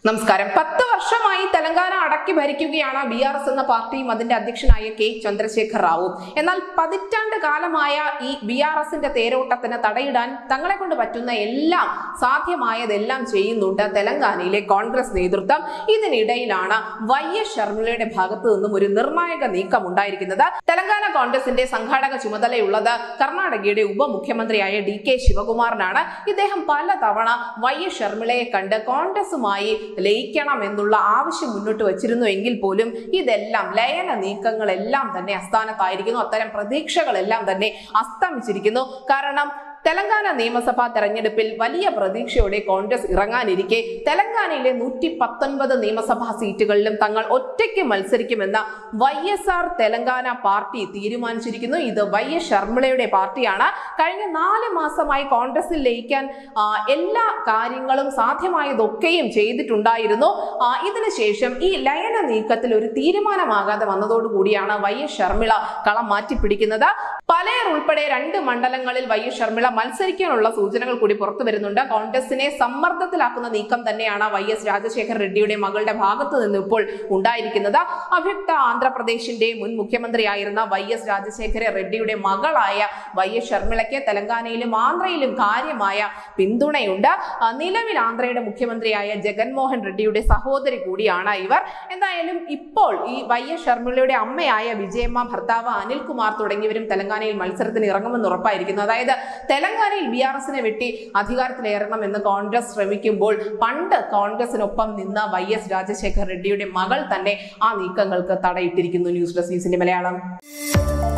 നമസ്കാരം പത്ത് വർഷമായി തെലങ്കാന അടക്കി ഭരിക്കുകയാണ് ബി ആർ എസ് എന്ന പാർട്ടിയും അതിന്റെ അധ്യക്ഷനായ കെ ചന്ദ്രശേഖർ റാവു എന്നാൽ പതിറ്റാണ്ട് കാലമായ ഈ ബി ആർ എസിന്റെ തേരോട്ടത്തിന് തടയിടാൻ തങ്ങളെ കൊണ്ട് പറ്റുന്ന എല്ലാം സാധ്യമായതെല്ലാം ചെയ്യുന്നുണ്ട് തെലങ്കാനയിലെ കോൺഗ്രസ് നേതൃത്വം ഇതിനിടയിലാണ് വൈ എസ് ശർമിളയുടെ ഭാഗത്തു നിന്നും ഒരു നിർണായക നീക്കം ഉണ്ടായിരിക്കുന്നത് തെലങ്കാന കോൺഗ്രസിന്റെ സംഘാടക ചുമതലയുള്ളത് കർണാടകയുടെ ഉപമുഖ്യമന്ത്രിയായ ഡി കെ ശിവകുമാറിനാണ് ഇദ്ദേഹം പലതവണ വൈ എസ് ശർമിളയെ കണ്ട് കോൺഗ്രസുമായി ലയിക്കണം എന്നുള്ള ആവശ്യം മുന്നോട്ട് വച്ചിരുന്നു എങ്കിൽ പോലും ഇതെല്ലാം ലയന നീക്കങ്ങളെല്ലാം തന്നെ അസ്ഥാനത്തായിരിക്കുന്നു അത്തരം പ്രതീക്ഷകളെല്ലാം തന്നെ അസ്തമിച്ചിരിക്കുന്നു കാരണം തെലങ്കാന നിയമസഭാ തെരഞ്ഞെടുപ്പിൽ വലിയ പ്രതീക്ഷയോടെ കോൺഗ്രസ് ഇറങ്ങാനിരിക്കെ തെലങ്കാനയിലെ നൂറ്റി പത്തൊൻപത് നിയമസഭാ സീറ്റുകളിലും തങ്ങൾ ഒറ്റയ്ക്ക് മത്സരിക്കുമെന്ന Y S R Telangana party തീരുമാനിച്ചിരിക്കുന്നു ഇത് വൈ എസ് ശർമിളയുടെ പാർട്ടിയാണ് കഴിഞ്ഞ നാല് മാസമായി കോൺഗ്രസിൽ ലയിക്കാൻ ആ, എല്ലാ കാര്യങ്ങളും സാധ്യമായതൊക്കെയും ചെയ്തിട്ടുണ്ടായിരുന്നു ആ, ഇതിനുശേഷം ഈ ലയന നീക്കത്തിൽ ഒരു തീരുമാനമാകാതെ വന്നതോടുകൂടിയാണ് വൈ എസ് ശർമിള കളം മാറ്റിപ്പിടിക്കുന്നത് പലയർ ഉൾപ്പെടെ രണ്ട് മണ്ഡലങ്ങളിൽ വൈ എസ് ശർമിള മത്സരിക്കാനുള്ള സൂചനകൾ കൂടി പുറത്തു വരുന്നുണ്ട് കോൺഗ്രസിനെ സമ്മർദ്ദത്തിലാക്കുന്ന നീക്കം തന്നെയാണ് വൈ എസ് രാജശേഖർ റെഡ്ഡിയുടെ മകളുടെ ഭാഗത്ത് നിന്ന് ഇപ്പോൾ ഉണ്ടായിരിക്കുന്നത് അഭിയുക്ത ആന്ധ്രാപ്രദേശിന്റെ മുൻ മുഖ്യമന്ത്രിയായിരുന്ന വൈ എസ് രാജശേഖര റെഡ്ഡിയുടെ മകളായ വൈ എസ് ശർമിളയ്ക്ക് തെലങ്കാനയിലും ആന്ധ്രയിലും കാര്യമായ പിന്തുണയുണ്ട് ആ, നിലവിൽ ആന്ധ്രയുടെ മുഖ്യമന്ത്രിയായ ജഗൻമോഹൻ റെഡ്ഡിയുടെ സഹോദരി കൂടിയാണ് ഇവർ എന്തായാലും ഇപ്പോൾ ഈ വൈ എസ് ശർമിളയുടെ അമ്മയായ വിജയമ്മ ഭർത്താവ് അനിൽകുമാർ തുടങ്ങിയവരും തെലങ്കാനയിൽ മത്സരത്തിന് ഇറങ്ങുമെന്ന് ഉറപ്പായിരിക്കുന്നു അതായത് തെലങ്കാനയിൽ ബി ആർ എസിനെ വെട്ടി അധികാരത്തിലേറണം എന്ന് കോൺഗ്രസ് ശ്രമിക്കുമ്പോൾ പണ്ട് കോൺഗ്രസിനൊപ്പം നിന്ന വൈ എസ് രാജശേഖർ റെഡ്ഡിയുടെ മകൾ തന്നെ ആ നീക്കങ്ങൾക്ക് തടയിട്ടിരിക്കുന്നു ന്യൂസ് ഡെസ്ക് ന്യൂസിന്റെ മലയാളം